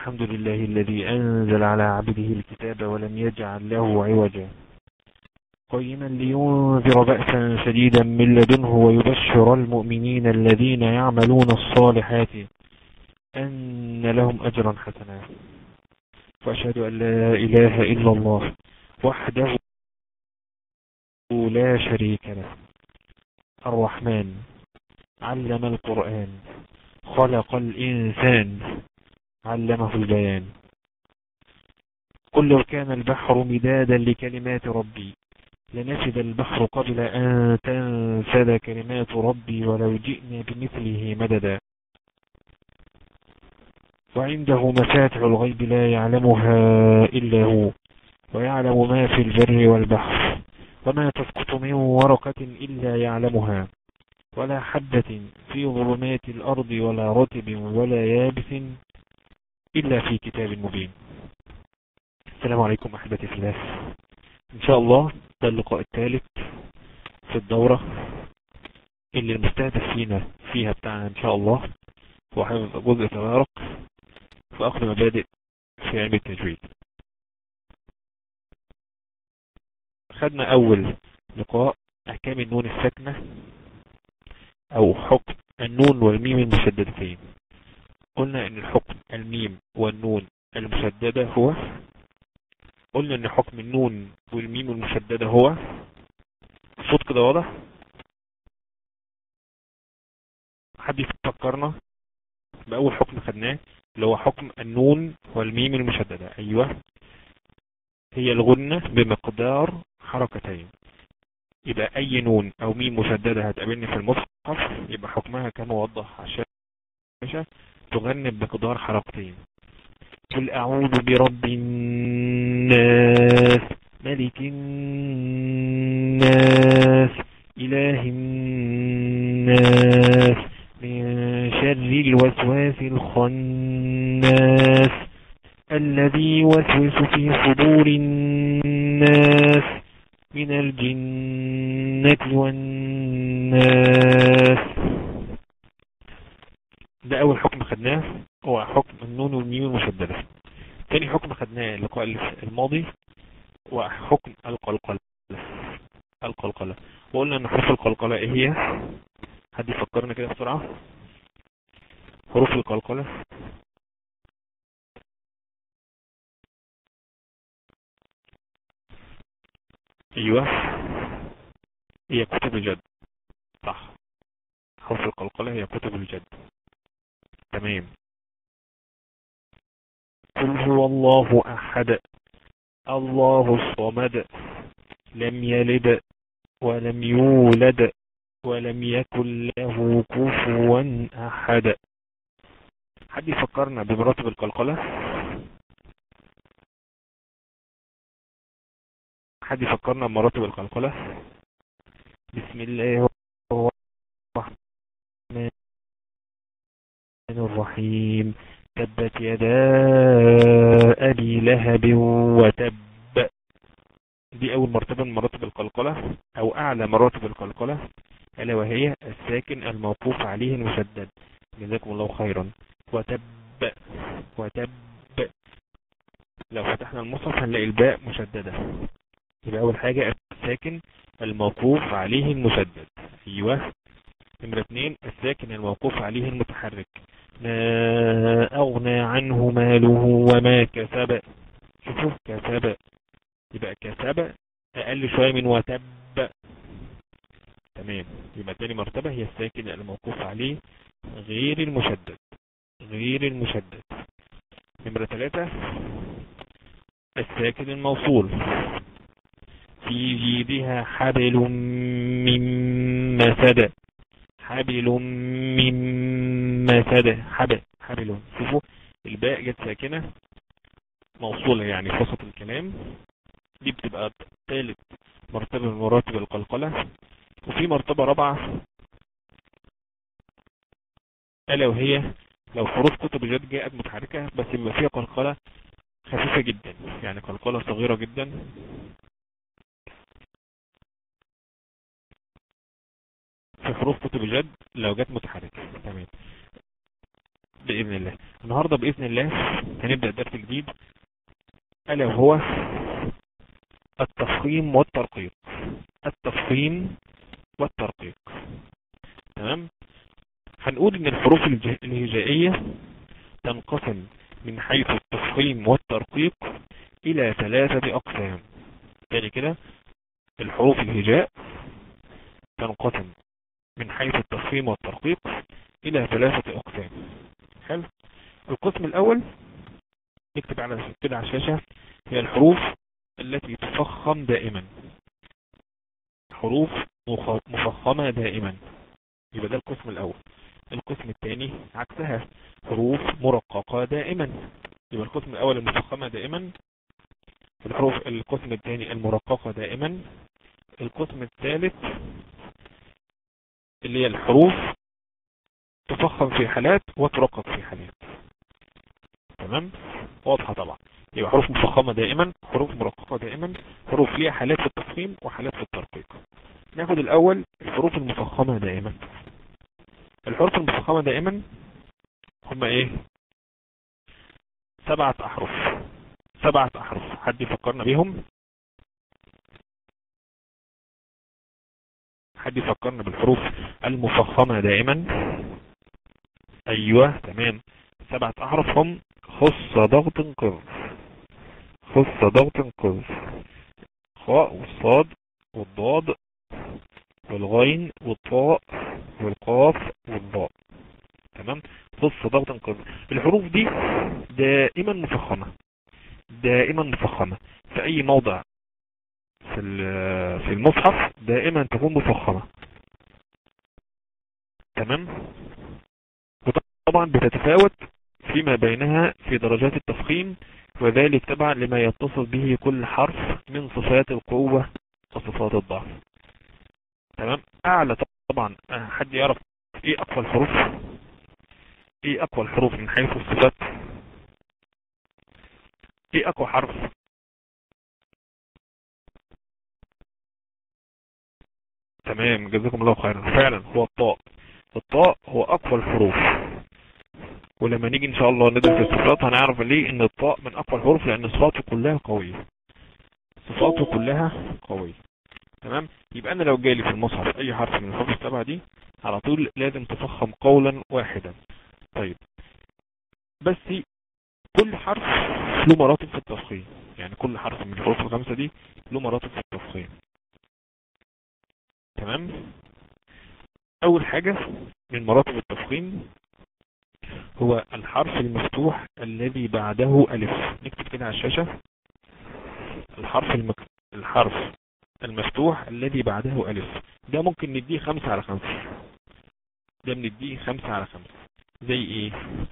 الحمد لله الذي أنزل على عبده الكتاب ولم يجعل له عوجا قيما لينذر بأسا شديدا من لدنه ويبشر المؤمنين الذين يعملون الصالحات أن لهم أجرا حسنا وأشهد أن لا إله إلا الله وحده لا شريك له الرحمن علم القرآن خلق الإنسان علمه البيان قل لو كان البحر مدادا لكلمات ربي لنفذ البحر قبل أن تنفذ كلمات ربي ولو جئنا بمثله مددا وعنده مفاتح الغيب لا يعلمها إلا هو ويعلم ما في البر والبحر وما تسقط من ورقة إلا يعلمها ولا حبة في ظلمات الأرض ولا رتب ولا يابس إلا في كتاب مبين السلام عليكم أحبتي في الله إن شاء الله ده اللقاء الثالث في الدورة اللي المستهدف فينا فيها بتاعنا إن شاء الله هو حفظ جزء تبارك وأخذ مبادئ في علم التجويد خدنا أول لقاء أحكام النون الساكنة أو حكم النون والميم المشددتين قلنا ان الحكم الميم والنون المشددة هو قلنا ان حكم النون والميم المشددة هو الصوت كده واضح حد يفكرنا بأول حكم خدناه اللي هو حكم النون والميم المشددة أيوة هي الغنة بمقدار حركتين يبقى أي نون أو ميم مشددة هتقابلني في المصحف يبقى حكمها كان موضح عشان تغني بمقدار حركتين قل أعوذ برب الناس ملك الناس إله الناس من شر الوسواس الخناس الذي يوسوس في صدور الناس من الجنة والناس ده أول حكم خدناه هو حكم النون والميم المشددة تاني حكم خدناه اللقاء الماضي هو حكم القلقلة القلقلة وقلنا ان حروف القلقلة ايه هي حد يفكرنا كده بسرعة حروف القلقلة ايوه هي كتب الجد صح حروف القلقلة هي كتب الجد تمام قل هو الله أحد الله الصمد لم يلد ولم يولد ولم يكن له كفوا أحد حد يفكرنا بمراتب القلقلة حد يفكرنا بمراتب القلقلة بسم الله الرحمن الرحيم تبت يدا أبي لهب وتب دي أول مرتبة من مراتب القلقلة أو أعلى مراتب القلقلة ألا وهي الساكن الموقوف عليه المشدد جزاكم الله خيرا وتب وتب لو فتحنا المصحف هنلاقي الباء مشددة يبقى أول حاجة الساكن الموقوف عليه المشدد أيوه نمرة اتنين الساكن الموقوف عليه المتحرك ما أغنى عنه ماله وما كسب شوفوا كسب يبقى كسب أقل شوية من وتب تمام يبقى تاني مرتبة هي الساكن الموقوف عليه غير المشدد غير المشدد نمرة ثلاثة الساكن الموصول في جيدها حبل من مسد حبل من مسد حبل حبل شوفوا الباء جت ساكنة موصولة يعني في وسط الكلام دي بتبقى ثالث مرتبة من مراتب القلقلة وفي مرتبة رابعة ألا وهي لو حروف كتب الجد جاءت متحركة بس يبقى فيها قلقلة خفيفة جدا يعني قلقلة صغيرة جدا في حروف كتب الجد لو جت متحركة تمام بإذن الله النهاردة بإذن الله هنبدأ درس جديد ألا وهو التفخيم والترقيق التفخيم والترقيق تمام هنقول ان الحروف الهجائية تنقسم من حيث التفخيم والترقيق الى ثلاثة اقسام تاني كده الحروف الهجاء تنقسم من حيث التفخيم والترقيق الى ثلاثة اقسام حلو القسم الاول نكتب على كده على الشاشة هي الحروف التي تفخم دائما حروف مفخمة دائما يبقى ده القسم الاول القسم الثاني عكسها حروف مرققة دائما يبقى القسم الاول المفخمة دائما الحروف القسم الثاني المرققة دائما القسم الثالث اللي هي الحروف تفخم في حالات وترقق في حالات تمام واضحة طبعا يبقى حروف مفخمة دائما حروف مرققة دائما حروف ليها حالات في التفخيم وحالات في الترقيق ناخد الاول الحروف المفخمة دائما الحروف المفخمة دائما هم ايه سبعة احرف سبعة احرف حد يفكرنا بيهم حد يفكرنا بالحروف المفخمة دائما ايوه تمام سبعة احرف هم خص ضغط قذ خص ضغط قذ خاء والصاد والضاد والغين والطاء والقاف والضاء تمام خص ضغط قذ الحروف دي دائما مفخمة دائما مفخمة في اي موضع في في المصحف دائما تكون مفخمة تمام وطبعا بتتفاوت فيما بينها في درجات التفخيم وذلك تبعا لما يتصل به كل حرف من صفات القوة وصفات الضعف تمام اعلى طبعا حد يعرف ايه اقوى الحروف ايه اقوى الحروف من حيث الصفات ايه اقوى حرف تمام جزاكم الله خيرا فعلا هو الطاء الطاء هو اقوى الحروف ولما نيجي ان شاء الله ندرس الصفات هنعرف ليه ان الطاء من اقوى الحروف لان صفاته كلها قوية صفاته كلها قوية تمام يبقى انا لو جالي في المصحف اي حرف من الحروف السبعة دي على طول لازم تفخم قولا واحدا طيب بس كل حرف له مراتب في التفخيم يعني كل حرف من الحروف الخمسة دي له مراتب في التفخيم تمام اول حاجة من مراتب التفخيم هو الحرف المفتوح الذي بعده ألف نكتب كده على الشاشة الحرف المك... الحرف المفتوح الذي بعده ألف ده ممكن نديه خمسة على خمسة ده بنديه خمسة على خمسة زي ايه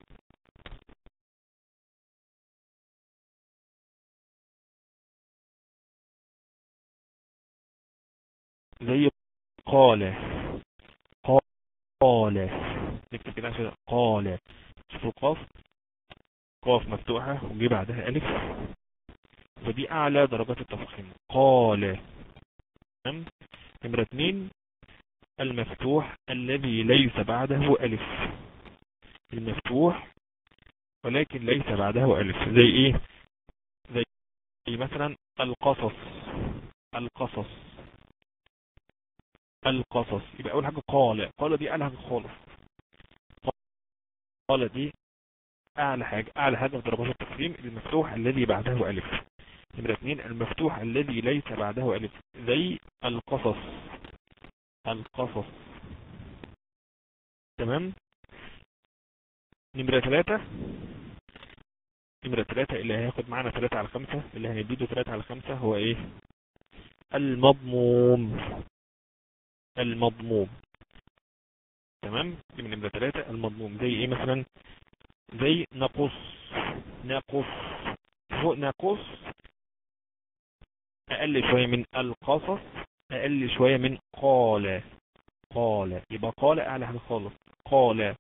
زي قال قال نكتب كده عشان قال شوفوا القاف قاف مفتوحة وجي بعدها ألف ودي أعلى درجات التفخيم قال تمام نمرة اتنين المفتوح الذي ليس بعده ألف المفتوح ولكن ليس بعده ألف زي ايه زي مثلا القصص القصص القصص يبقى اول حاجة قال قال دي اعلى حاجة خالص قال دي اعلى حاجة اعلى حاجة في درجات التفخيم المفتوح الذي بعده الف نمرة اثنين المفتوح الذي ليس بعده الف زي القصص القصص تمام نمرة ثلاثة نمرة ثلاثة اللي هياخد معنا ثلاثة على خمسة اللي هنديده ثلاثة على خمسة هو ايه المضموم المضموم تمام دي من نمرة ثلاثة المضموم زي ايه مثلا زي نقص نقص فوق نقص اقل شوية من القصص اقل شوية من قال قال يبقى قال اعلى حاجة خالص قال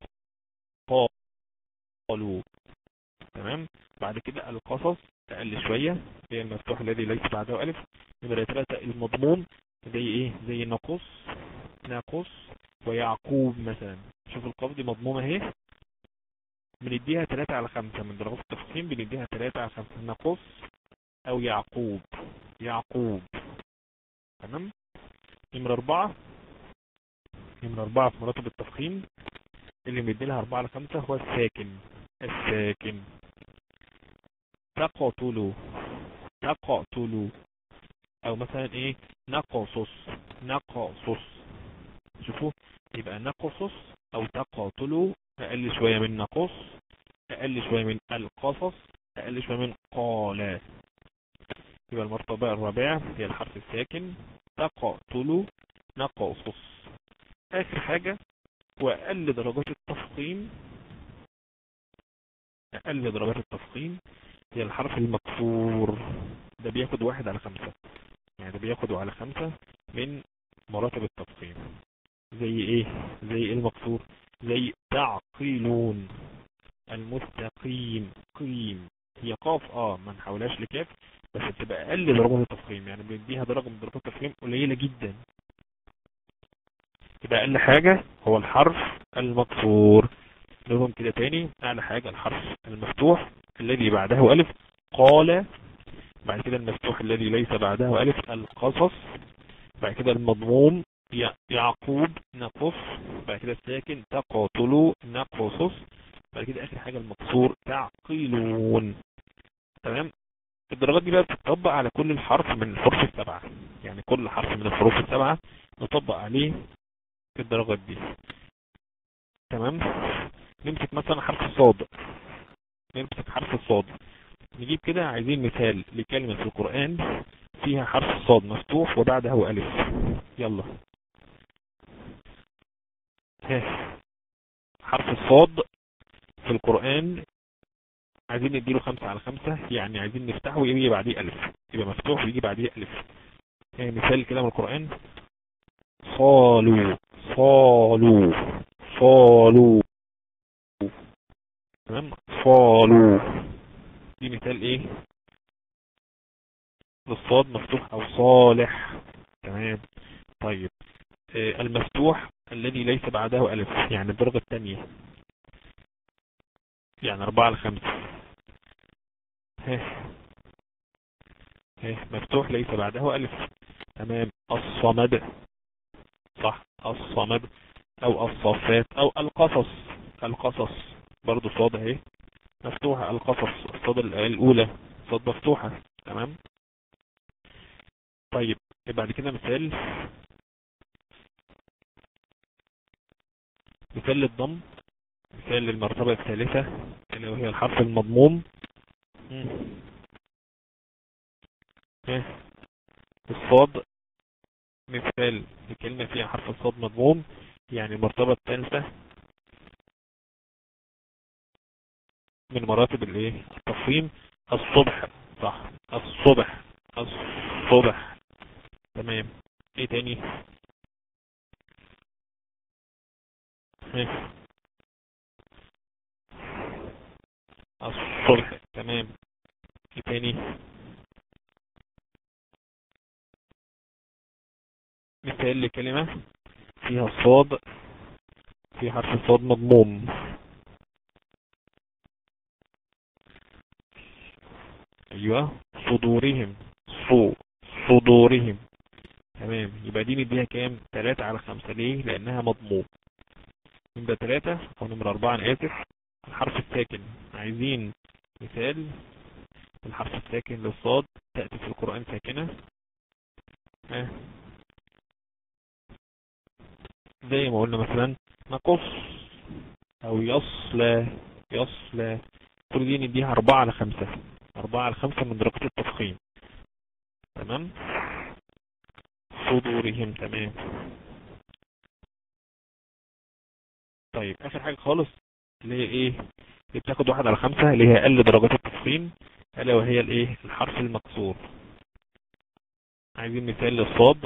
قالوا تمام بعد كده القصص اقل شوية هي المفتوح الذي ليس بعده الف نمرة ثلاثة المضموم زي ايه زي نقص ناقص ويعقوب مثلا شوف القاف دي مضمومة اهي بنديها 3 على 5 من درجات التفخيم بنديها 3 على 5 نقص او يعقوب يعقوب تمام نمرة أربعة نمرة أربعة في مراتب التفخيم اللي بندي لها 4 على 5 هو الساكن الساكن تقتلوا تقتلوا او مثلا ايه نقصص نقصص شوفوا يبقى نقصص او تقاتلوا اقل شوية من نقص اقل شوية من القصص اقل شوية من قال يبقى المرتبة الرابعة هي الحرف الساكن تقاتلوا نقصص اخر حاجة واقل درجات التفخيم اقل درجات التفخيم هي الحرف المكسور ده بياخد واحد على خمسة يعني ده بياخد على خمسة من مراتب التفخيم زي ايه زي ايه المكسور زي تعقيلون المستقيم قيم هي قاف اه ما نحولهاش لكاف بس بتبقى اقل درجات التفخيم يعني بنديها درجة من درجات التفخيم قليلة جدا يبقى اقل حاجة هو الحرف المكسور نقولهم كده تاني اعلى حاجة الحرف المفتوح الذي بعده الف قال بعد كده المفتوح الذي ليس بعده الف القصص بعد كده المضموم يعقوب نقص بعد كده الساكن تقاتلوا نقصص بعد كده اخر حاجة المكسور تعقيلون تمام الدرجات دي بقى بتطبق على كل الحرف من الحروف السبعة يعني كل حرف من الحروف السبعة نطبق عليه في الدرجات دي تمام نمسك مثلا حرف الصاد نمسك حرف الصاد نجيب كده عايزين مثال لكلمة في القرآن فيها حرف الصاد مفتوح وبعده ألف يلا ها حرف الصاد في القرآن عايزين نديله خمسة على خمسة يعني عايزين نفتحه ويجي بعديه ألف يبقى مفتوح ويجي بعديه ألف يعني مثال كلام القرآن صالوا صالوا صالوا تمام صالوا دي مثال ايه للصاد مفتوح او صالح تمام طيب آه المفتوح الذي ليس بعده ألف يعني الدرجة الثانية يعني أربعة لخمسة ها ها مفتوح ليس بعده ألف تمام الصمد صح الصمد أو الصفات أو القصص القصص برضو صاد اهي مفتوحة القصص الصاد الأولى صاد مفتوحة تمام طيب بعد كده مثال مثال للضم مثال للمرتبة الثالثة اللي هي الحرف المضموم الصاد مثال لكلمة فيها حرف الصاد مضموم يعني المرتبة الثالثة من مراتب الايه التفخيم الصبح صح الصبح الصبح تمام ايه تاني ايه الصبح تمام ايه تاني مثال لكلمة فيها الصاد في حرف الصاد مضموم ايوه صدورهم صو صدورهم تمام يبقى دي نديها كام 3 على 5 ليه لانها مضموم نمرة 3 او نمرة 4 انا اسف الحرف الساكن عايزين مثال الحرف الساكن للصاد تأتي في القرآن ساكنة ها زي ما قلنا مثلا نقص او يصلى يصلى كل دي نديها 4 على 5 4 على 5 من درجة التفخيم تمام صدورهم تمام طيب اخر حاجة خالص اللي هي ايه اللي بتاخد واحد على خمسة اللي هي اقل درجات التفخيم الا وهي الايه الحرف المكسور عايزين مثال للصاد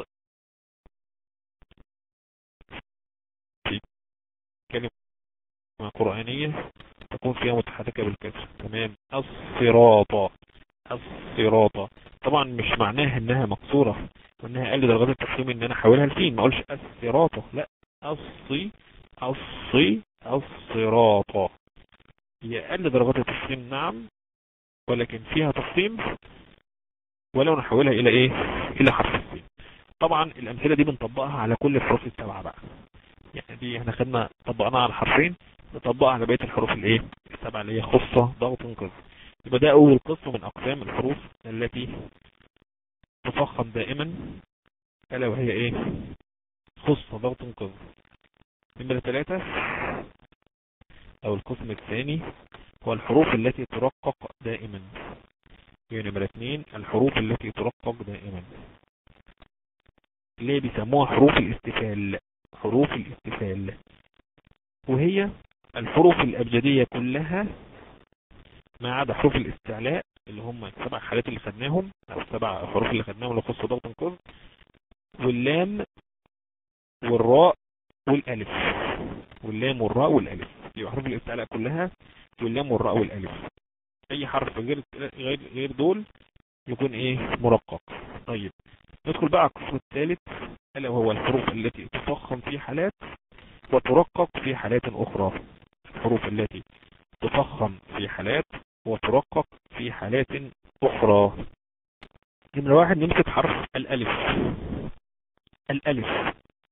في كلمة قرآنية تكون فيها متحركة بالكسر تمام الصراط الصراط طبعا مش معناها انها مكسورة وانها اقل درجات التفخيم ان انا احولها لفين ما اقولش الصراط لا الصي الصي الصراط هي أقل درجات التفخيم نعم ولكن فيها تفخيم ولو نحولها إلى إيه إلى حرف السين طبعا الأمثلة دي بنطبقها على كل الحروف السبعة بقى يعني دي احنا خدنا طبقناها على الحرفين نطبقها على بقية الحروف الايه السبعة اللي هي خصة ضغط انقاذ يبقى ده أول قسم من أقسام الحروف التي تفخم دائما ألا وهي إيه خصة ضغط انقاذ نمرة ثلاثة أو القسم الثاني هو الحروف التي ترقق دائما يعني نمرة اثنين الحروف التي ترقق دائما اللي بيسموها حروف الاستفال حروف الاستفال وهي الحروف الأبجدية كلها ما عدا حروف الاستعلاء اللي هم السبع حالات اللي خدناهم او السبع حروف اللي خدناهم اللي خصوا ضغط انقاذ واللام والراء والالف واللام والراء والالف يبقى حروف الاستعلاء كلها واللام والراء والالف اي حرف غير غير غير دول يكون ايه مرقق طيب ندخل بقى على القسم الثالث الا وهو الحروف التي تفخم في حالات وترقق في حالات اخرى الحروف التي تفخم في حالات وترقق في حالات أخرى نمرة واحد نمسك حرف الألف الألف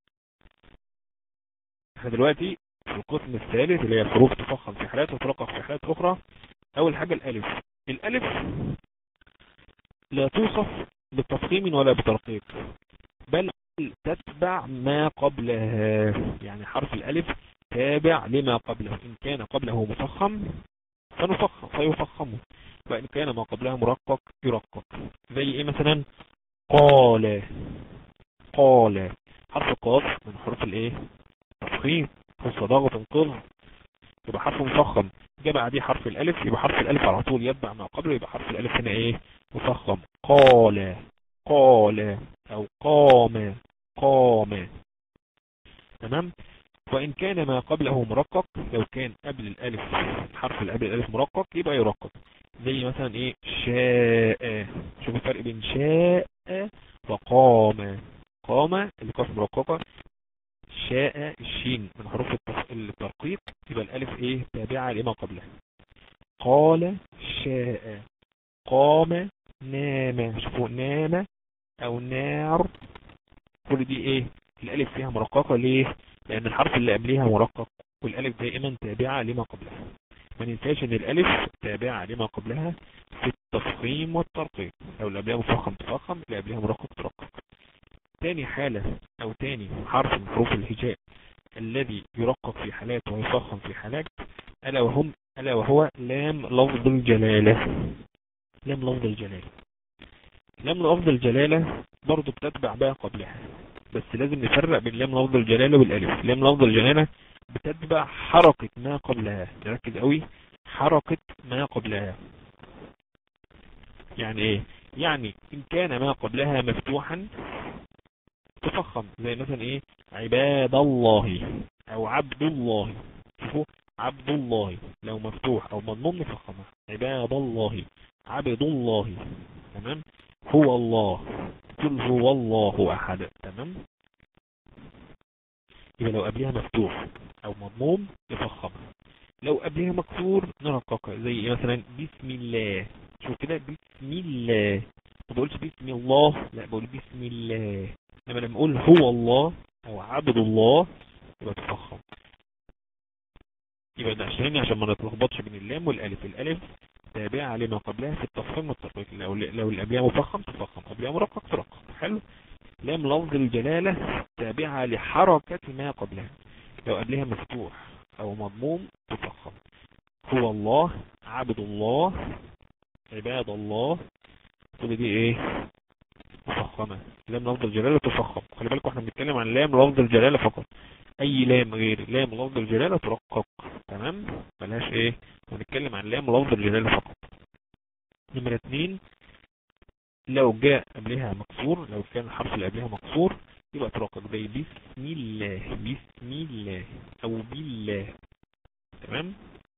احنا دلوقتي في القسم الثالث اللي هي الحروف تفخم في حالات وترقق في حالات أخرى أول حاجة الألف الألف لا توصف بالتفخيم ولا بترقيق بل تتبع ما قبلها يعني حرف الألف تابع لما قبله إن كان قبله مفخم فنفخم فيفخمه وإن كان ما قبلها مرقق يرقق زي إيه مثلا قال قال حرف قاف من حروف الإيه تفخيم حرف ضغط انقذ يبقى حرف مفخم جاء بعديه حرف الألف يبقى حرف الألف على طول يتبع ما قبله يبقى حرف الألف هنا إيه مفخم قال قال أو قام قام تمام وإن كان ما قبله مرقق لو كان قبل الألف حرف اللي قبل الألف مرقق يبقى يرقق زي مثلا إيه شاء شوف الفرق بين شاء وقام قام اللي قاف مرققة شاء الشين من حروف الترقيق يبقى الألف إيه تابعة لما قبلها قال شاء قام نام شوفوا نام أو نار كل دي إيه الألف فيها مرققة ليه لأن الحرف اللي قبلها مرقق والألف دائما تابعة لما قبلها ما ننساش ان الألف تابعة لما قبلها في التفخيم والترقيق لو اللي قبلها مفخم تفخم اللي قبلها مرقق ترقق تاني حالة أو تاني حرف من حروف الهجاء الذي يرقق في حالات ويفخم في حالات ألا وهم ألا وهو لام لفظ الجلالة لام لفظ الجلالة لام لفظ الجلالة برضو بتتبع بقى قبلها بس لازم نفرق بين لام لفظ الجلالة والالف لام لفظ الجلالة بتتبع حركة ما قبلها نركز قوي حركة ما قبلها يعني ايه يعني ان كان ما قبلها مفتوحا تفخم زي مثلا ايه عباد الله او عبد الله شوفوا عبد الله لو مفتوح او مضموم نفخمها عباد الله عبد الله تمام هو الله قل هو الله احد تمام يبقى لو قبلها مفتوح او مضموم نفخمها لو قبلها مكسور نرققها زي مثلا بسم الله شوف كده بسم الله ما بقولش بسم الله لا بقول بسم الله لما لما اقول هو الله او عبد الله يبقى تفخم يبقى ده عشان عشان ما نتلخبطش بين اللام والالف الالف تابعة لما قبلها في التفخيم والترقيق لو لو اللي قبلها مفخم تفخم قبلها مرقق ترقق حلو لام لفظ الجلالة تابعة لحركة ما قبلها لو قبلها مفتوح او مضموم تفخم هو الله عبد الله عباد الله كل دي ايه مفخمة لام لفظ الجلالة تفخم خلي بالكم احنا بنتكلم عن لام لفظ الجلالة فقط اي لام غير لام لفظ الجلالة ترقق تمام ملهاش ايه ونتكلم عن لام لفظ الجلالة فقط نمرة اتنين لو جاء قبلها مكسور لو كان الحرف اللي قبلها مكسور يبقى ترقق زي بسم الله بسم الله او بالله تمام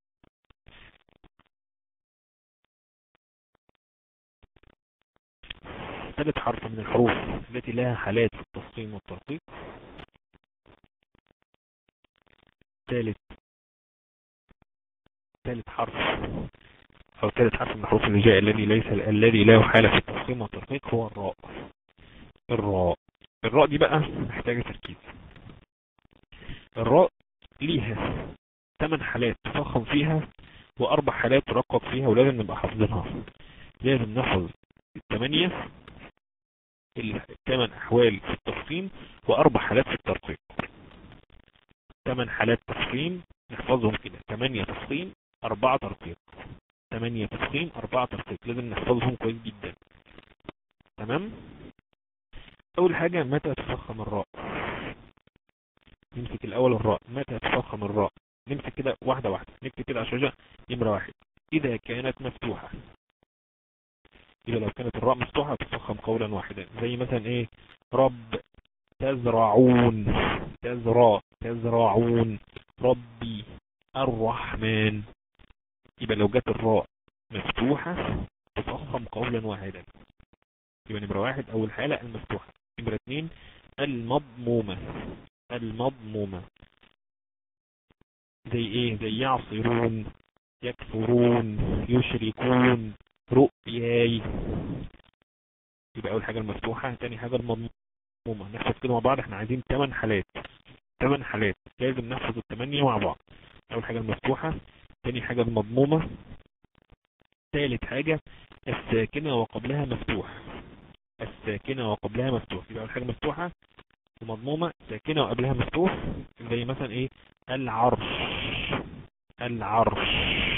ثالث حرف من الحروف التي لها حالات في التفخيم والترقيق ثالث ثالث حرف او ثالث حرف من حروف الهجاء الذي ليس الذي لا حالة في التفخيم والترقيق هو الراء الراء الراء دي بقى محتاجة تركيز الراء ليها ثمان حالات تفخم فيها واربع حالات ترقق فيها ولازم نبقى حافظينها لازم نحفظ الثمانية الثمان احوال في التفخيم واربع حالات في الترقيق ثمان حالات تفخيم نحفظهم كده ثمانية تفخيم اربعة ترقيق ثمانية تفخيم اربعة ترقيق لازم نحفظهم كويس جدا تمام اول حاجة متى تفخم الراء نمسك الاول الراء متى تفخم الراء نمسك كده واحدة واحدة نكتب كده على الشاشة نمرة واحد اذا كانت مفتوحة يبقى لو كانت الراء مفتوحة تفخم قولا واحدا زي مثلا ايه رب تزرعون تزرع تزرعون ربي الرحمن يبقى لو جت الراء مفتوحة تفخم قولا واحدا يبقى نمرة واحد اول حالة المفتوحة نمرة اتنين المضمومة المضمومة زي ايه زي يعصرون يكفرون يشركون رؤياي يبقى اول حاجة المفتوحة تاني حاجة المضمومة نحفظ كده مع بعض احنا عايزين 8 حالات 8 حالات لازم نحفظ الثمانية مع بعض اول حاجة المفتوحة تاني حاجة المضمومة ثالث حاجة الساكنة وقبلها مفتوح الساكنة وقبلها مفتوح يبقى اول حاجة مفتوحة ومضمومة ساكنة وقبلها مفتوح زي مثلا ايه العرش العرش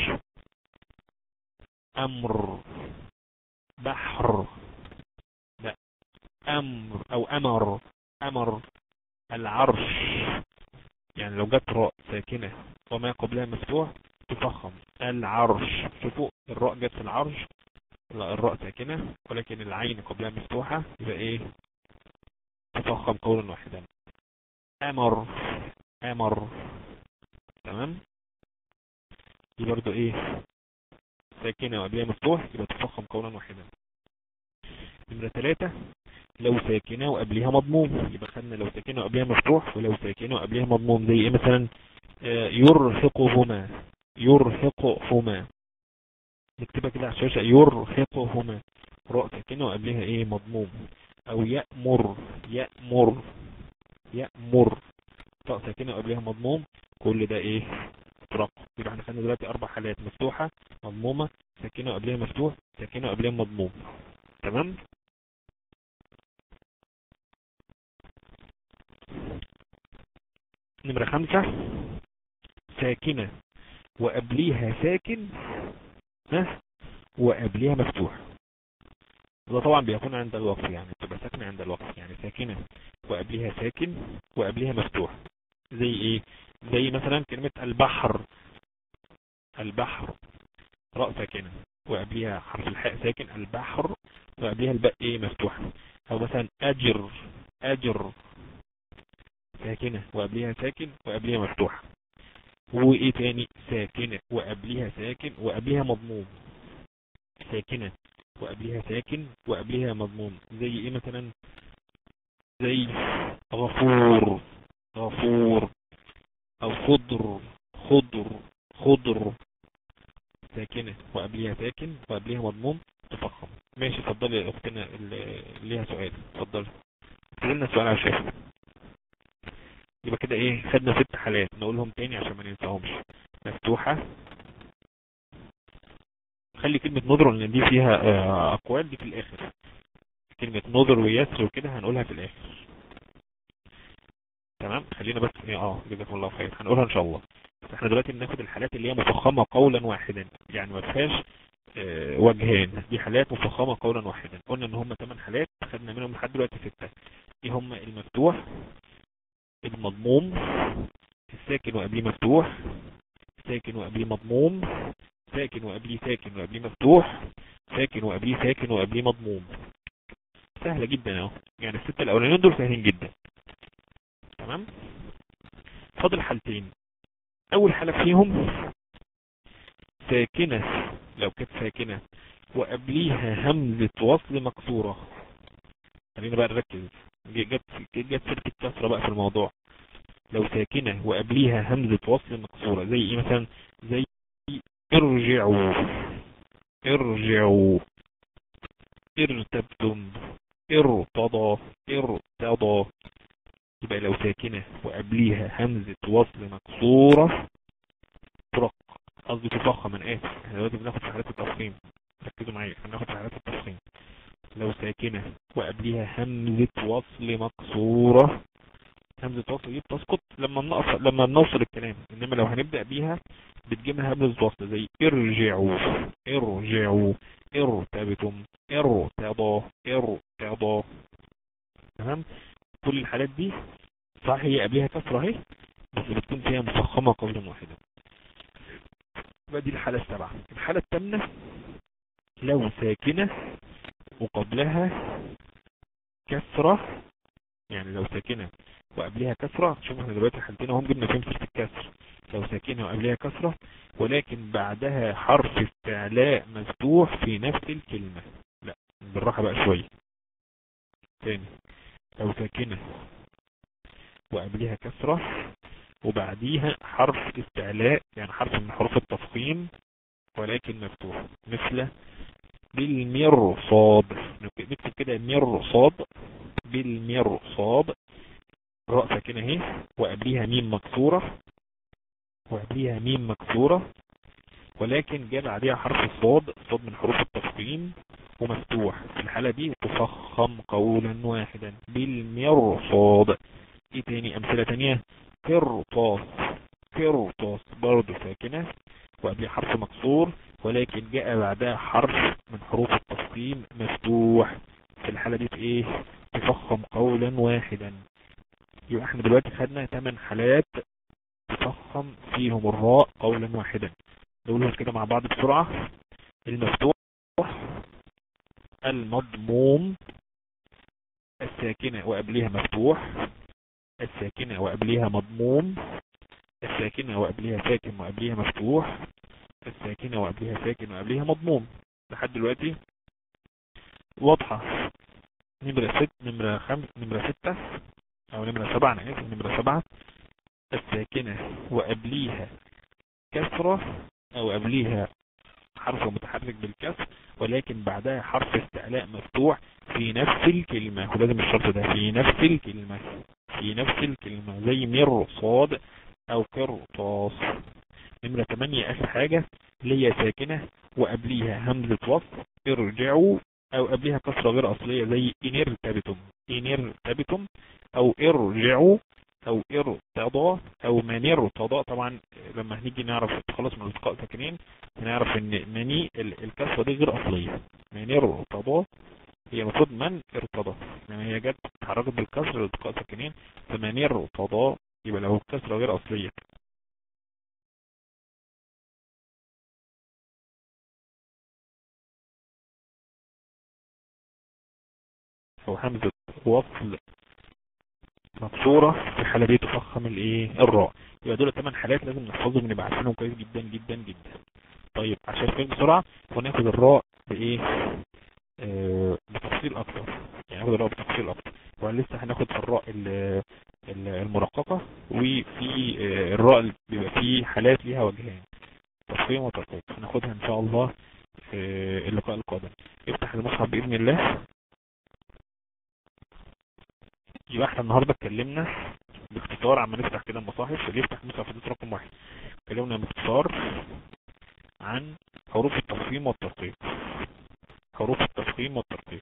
امر بحر لا امر او امر امر العرش يعني لو جت راء ساكنة وما قبلها مفتوح تفخم العرش شوفوا الراء جت في العرش لا الراء ساكنة ولكن العين قبلها مفتوحة يبقى ايه تفخم قولا واحدا امر امر تمام دي برضو ايه ساكنة وقبلها مفتوح يبقى تفخم قولا واحدا نمرة ثلاثة لو ساكنة وقبلها مضموم يبقى خدنا لو ساكنة وقبلها مفتوح ولو ساكنة وقبلها مضموم زي ايه مثلا آه يرهقهما يرهقهما نكتبها كده على الشاشة يرهقهما راء ساكنة وقبلها ايه مضموم او يأمر يأمر يأمر راء ساكنة وقبلها مضموم كل ده ايه ترقق يبقى احنا خدنا دلوقتي اربع حالات مفتوحة مضمومة ساكنة وقبلها مفتوح ساكنة وقبلها مضموم تمام نمرة خمسة ساكنة وقبليها ساكن ها وقبليها مفتوح وده طبعا بيكون عند الوقف يعني بتبقى ساكنة عند الوقف يعني ساكنة وقبليها ساكن وقبليها مفتوح زي ايه زي مثلا كلمة البحر البحر راء ساكنة وقبليها حرف الحاء ساكن البحر وقبليها الباء ايه مفتوحة او مثلا اجر اجر ساكنة وقبليها ساكن وقبليها مفتوحة وايه تاني ساكنة وقبليها ساكن وقبليها مضموم ساكنة وقبليها ساكن وقبليها مضموم زي ايه مثلا زي غفور غفور او خضر خضر خضر ساكنة وقبليها ساكن وقبليها مضموم تفخم ماشي اتفضلي يا اختنا اللي ليها سؤال اتفضلي لنا سؤال على الشاشة يبقى كده ايه خدنا ست حالات نقولهم تاني عشان ما ننساهمش مفتوحة خلي كلمة نظر لان دي فيها اقوال دي في الاخر كلمة نظر ويسر وكده هنقولها في الاخر تمام خلينا بس ايه اه جزاكم الله خير هنقولها ان شاء الله بس احنا دلوقتي بناخد الحالات اللي هي مفخمة قولا واحدا يعني ما فيهاش اه وجهان دي حالات مفخمة قولا واحدا قلنا ان هم 8 حالات خدنا منهم لحد دلوقتي 6 ايه هم المفتوح المضموم الساكن وقبليه مفتوح ساكن وقبليه مضموم ساكن وقبليه ساكن وقبليه مفتوح ساكن وقبليه ساكن وقبليه مضموم سهلة جدا اهو يعني الستة الاولانيين دول سهلين جدا تمام فاضل حالتين اول حالة فيهم ساكنة لو كانت ساكنة وقبليها همزة وصل مكسورة خلينا بقى نركز جت جت سيره الكسره بقى في الموضوع لو ساكنه وقبليها همزه وصل مكسوره زي ايه مثلا زي ارجعوا ارجعوا ارتبتم ارتضى ارتضى يبقى لو ساكنة وقبليها همزة وصل مكسورة ترق قصدي تفخم من اسف احنا دلوقتي بناخد في حالات التفخيم ركزوا معايا هناخد في حالات التفخيم لو ساكنة وقبليها همزة وصل مكسورة همزة وصل دي بتسقط لما نقص لما نوصل الكلام انما لو هنبدأ بيها بتجيبها همزة وصل زي ارجعوا ارجعوا ارتبتم ارتضى ارتضى تمام كل الحالات دي صح هي قبلها كسرة اهي بس بتكون فيها مفخمة قولا واحدا يبقى دي الحالة السابعة الحالة الثامنة لو ساكنة وقبلها كسرة يعني لو ساكنة وقبلها كسرة شوف احنا دلوقتي حالتين هم جبنا فين في الكسر لو ساكنة وقبلها كسرة ولكن بعدها حرف استعلاء مفتوح في نفس الكلمة لا بالراحة بقى شوية تاني لو ساكنة وقبلها كسرة وبعديها حرف استعلاء يعني حرف من حروف التفخيم ولكن مفتوح مثل بالمرصاد نكتب كده مرصاد بالمرصاد راء ساكنة اهي وقبليها ميم مكسورة وقبليها ميم مكسورة ولكن جاب عليها حرف الصاد الصاد من حروف التفخيم ومفتوح في الحالة دي تفخم قولا واحدا بالمرصاد ايه تاني امثلة تانية قرطاس قرطاس برضه ساكنة وقبلها حرف مكسور ولكن جاء بعدها حرف من حروف التفخيم مفتوح في الحالة دي ايه تفخم قولا واحدا يبقى احنا دلوقتي خدنا 8 حالات تفخم فيهم الراء قولا واحدا نقولهم كده مع بعض بسرعة المفتوح المضموم الساكنة وقبلها مفتوح الساكنة وقبلها مضموم الساكنة وقبلها ساكن وقبلها مفتوح الساكنة وقبلها ساكن وقبلها مضموم لحد دلوقتي واضحة نمرة ست نمرة خمس نمرة ستة او نمرة سبعة انا اسف نمرة سبعة الساكنة وقبليها كسرة او قبليها حرف متحرك بالكسر ولكن بعدها حرف استعلاء مفتوح في نفس الكلمة ولازم الشرط ده في نفس الكلمة في نفس الكلمة زي مرصاد او قرطاس نمرة 8 اخر حاجة اللي هي ساكنة وقبليها همزة وصل ارجعوا او قبلها كسرة غير اصلية زي ان ارتبتم ان ارتبتم او ارجعوا او ارتضى او من ارتضى طبعا لما هنيجي نعرف التخلص من التقاء ساكنين هنعرف ان مني الكسرة دي غير اصلية من ارتضى هي المفروض من ارتضى لما هي جت اتحركت بالكسر لالتقاء ساكنين فمن ارتضى يبقى لو الكسرة غير اصلية او همزة وصل مكسورة في الحالة دي تفخم الايه الراء يبقى دول 8 حالات لازم نحفظهم نبقى عارفينهم كويس جدا جدا جدا طيب عشان فين بسرعة وناخد الراء بايه آه بتفصيل اكتر يعني ناخد الراء بتفصيل اكتر ولسه هناخد في الراء المرققة وفي آه الراء اللي بيبقى فيه حالات ليها وجهين تفخيم وترقيق هناخدها ان شاء الله في اللقاء القادم افتح المصحف باذن الله يبقى احنا النهاردة اتكلمنا باختصار عما نفتح كده المصاحف اللي يفتح مصحف حديث رقم واحد اتكلمنا باختصار عن حروف التفخيم والترقيق حروف التفخيم والترقيق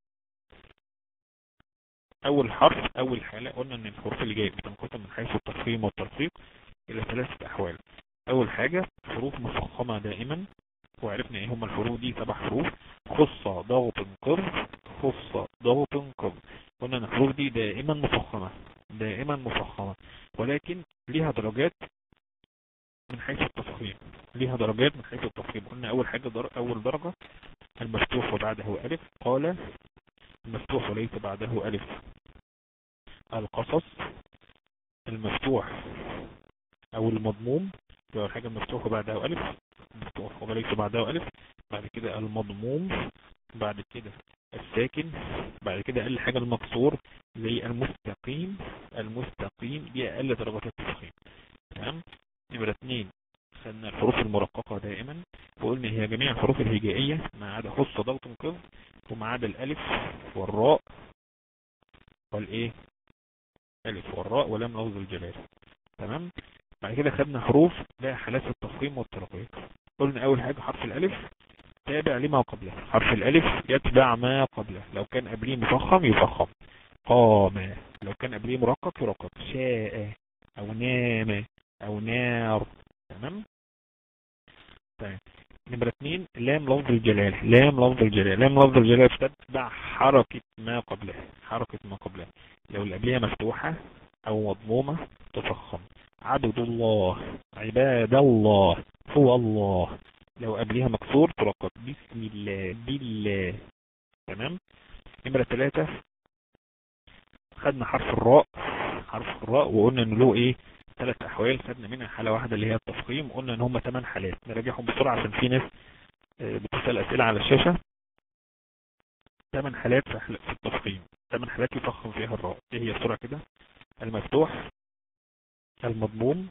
اول حرف اول حالة قلنا ان الحروف اللي جاية بتنقسم من حيث التفخيم والترقيق الى ثلاثة احوال اول حاجة حروف مفخمة دائما وعرفنا ايه هم الحروف دي سبع حروف خصة ضغط قر خصة ضغط قر قلنا ان الحروف دي دائما مفخمة دائما مفخمة ولكن ليها درجات من حيث التفخيم ليها درجات من حيث التفخيم قلنا اول حاجة در... اول درجة المفتوح وبعده الف قال المفتوح وليس بعده الف القصص المفتوح او المضموم اول حاجة المفتوح وبعده الف مفتوح وليس بعده الف بعد كده المضموم بعد كده الساكن بعد كده اقل حاجة المكسور زي المستقيم المستقيم دي اقل درجات التفخيم تمام نمرة اتنين خدنا الحروف المرققة دائما وقلنا هي جميع الحروف الهجائية ما عدا خص ضغط قذ وما عدا الألف والراء والإيه ألف والراء ولم لفظ الجلال تمام بعد كده خدنا حروف لها حالات التفخيم والترقيق قلنا أول حاجة حرف الألف تابع لما قبله حرف الألف يتبع ما قبله لو كان قبليه مفخم يفخم قام لو كان قبليه مرقق يرقق شاء أو نام أو نار تمام طيب نمرة اتنين لام لفظ الجلال لام لفظ الجلال لام لفظ الجلال تتبع حركة ما قبلها حركة ما قبلها لو اللي قبلها مفتوحة أو مضمومة تفخم عبد الله عباد الله هو الله لو قبلها مكسور ترقق بسم الله بالله تمام نمرة ثلاثة خدنا حرف الراء حرف الراء وقلنا ان له ايه ثلاث احوال خدنا منها حالة واحدة اللي هي التفخيم قلنا ان هم ثمان حالات نراجعهم بسرعة عشان في ناس بتسأل اسئلة على الشاشة ثمان حالات في التفخيم ثمان حالات يفخم فيها الراء ايه هي السرعة كده المفتوح المضموم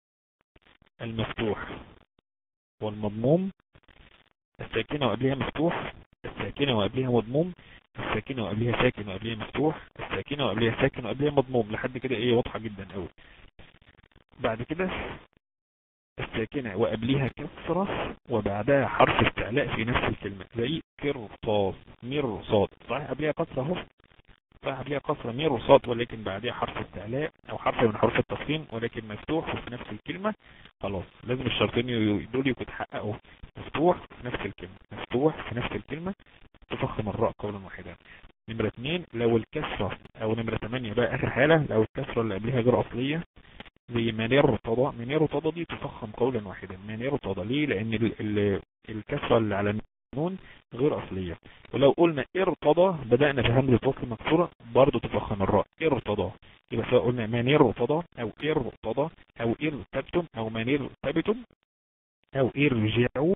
المفتوح والمضموم الساكنة وقبلها مفتوح الساكنة وقبلها مضموم الساكنة وقبلها ساكن وقبلها مفتوح الساكنة وقبلها ساكن وقبلها مضموم لحد كده ايه واضحة جدا قوي بعد كده الساكنة وقبلها كسرة وبعدها حرف استعلاء في نفس الكلمة زي كرطاس مرصاد صحيح قبلها كسرة اهو صحيح قبلها كسرة مرصاد ولكن بعدها حرف استعلاء او حرف من حروف التفخيم ولكن مفتوح وفي نفس الكلمة خلاص لازم الشرطين دول يكون تحققوا مفتوح في نفس الكلمة مفتوح في نفس الكلمة تفخم الراء قولا واحدا نمرة اتنين لو الكسرة او نمرة تمانية بقى اخر حالة لو الكسرة اللي قبلها غير اصلية زي منير ارتضى منير ارتضى دي تفخم قولا واحدا منير ارتضى ليه لان ال ال الكسرة اللي على النون غير اصلية ولو قلنا ارتضى بدأنا في همزة وصل مكسورة برضو تفخم الراء ارتضى يبقى سواء قلنا منير ارتضى او ارتضى او ارتبتم او منير ارتبتم او ارجعوا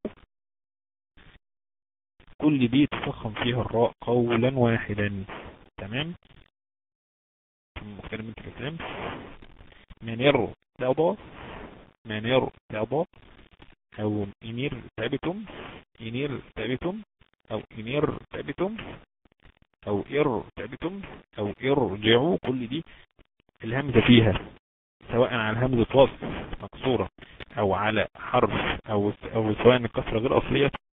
كل دي تفخم فيها الراء قولا واحدا تمام مختلف من الكلام منير تضى منير تضى او انير تابتم انير تابتم او انير تابتم او ار تابتم او ارجعوا كل دي الهمزة فيها سواء على همزة وصل مكسورة او على حرف او او سواء الكسرة غير اصلية